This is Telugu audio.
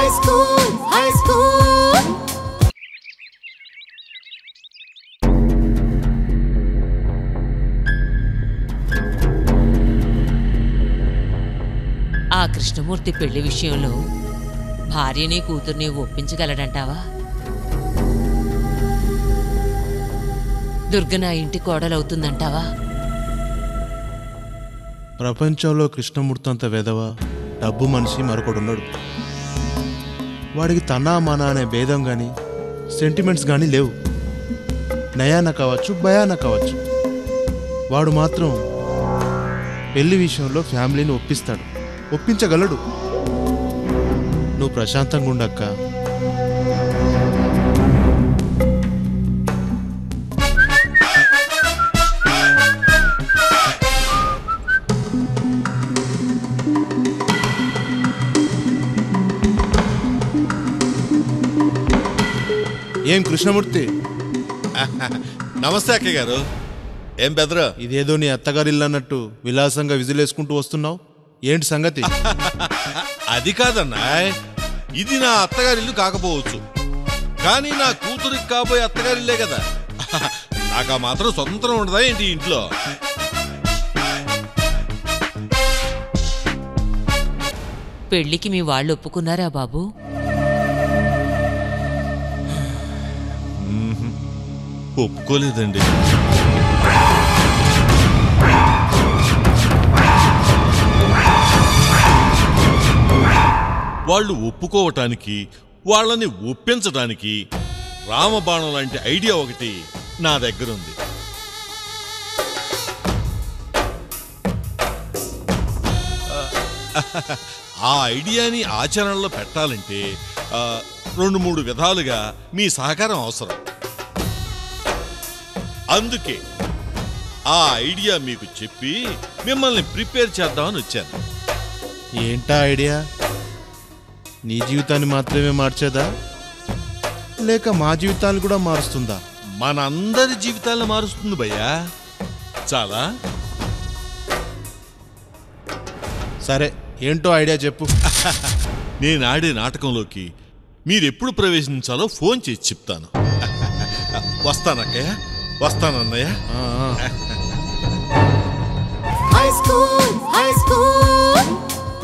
school, high school. ఆ కృష్ణమూర్తి పెళ్లి విషయంలో భార్యని కూతుర్ని ఒప్పించగలడంటావా దుర్గ నా ఇంటి కోడలవుతుందంటావా ప్రపంచంలో కృష్ణమూర్తి అంత వెధవ డబ్బు మనిషి మరొకడున్నాడు వాడికి తనా మన అనే భేదం కానీ సెంటిమెంట్స్ కానీ లేవు నయాన కావచ్చు భయాన కావచ్చు వాడు మాత్రం పెళ్లి విషయంలో ఫ్యామిలీని ఒప్పిస్తాడు ఒప్పించగలడు నువ్వు ప్రశాంతంగా ఉండక్క ఏం కృష్ణమూర్తి నమస్తే అక్కయ్య గారు ఏం బెదరు ఇదేదో నీ అత్తగారిల్లు అన్నట్టు విలాసంగా విజిలేసుకుంటూ వస్తున్నావు ఏంటి సంగతి అది కాదన్నా ఇది నా అత్తగారిల్లు కాకపోవచ్చు కానీ నా కూతురికి కాబోయే అత్తగారిల్లే కదా నాకు ఆ మాత్రం స్వతంత్రం ఉండదా ఏంటి ఇంట్లో పెళ్లికి మీ వాళ్ళు ఒప్పుకున్నారా బాబు ఒప్పుకోలేదండి వాళ్ళు ఒప్పుకోవటానికి వాళ్ళని ఒప్పించడానికి రామబాణం లాంటి ఐడియా ఒకటి నా దగ్గరుంది ఆ ఐడియాని ఆచరణలో పెట్టాలంటే ఆ, రెండు మూడు విధాలుగా మీ సహకారం అవసరం అందుకే ఆ ఐడియా మీకు చెప్పి మిమ్మల్ని ప్రిపేర్ చేద్దామని వచ్చాను ఏంటా ఐడియా నీ జీవితాన్ని మాత్రమే మార్చేదా లేక మా జీవితాన్ని కూడా మారుస్తుందా మనందరి జీవితాలను మారుస్తుంది భయ్యా చాలా సరే ఏంటో ఐడియా చెప్పు నేను ఆడే నాటకంలోకి మీరెప్పుడు ప్రవేశించాలో ఫోన్ చేసి చెప్తాను వస్తానక్కయ్య వస్తానన్నయ్య ఆ, ఆ. High school, high school.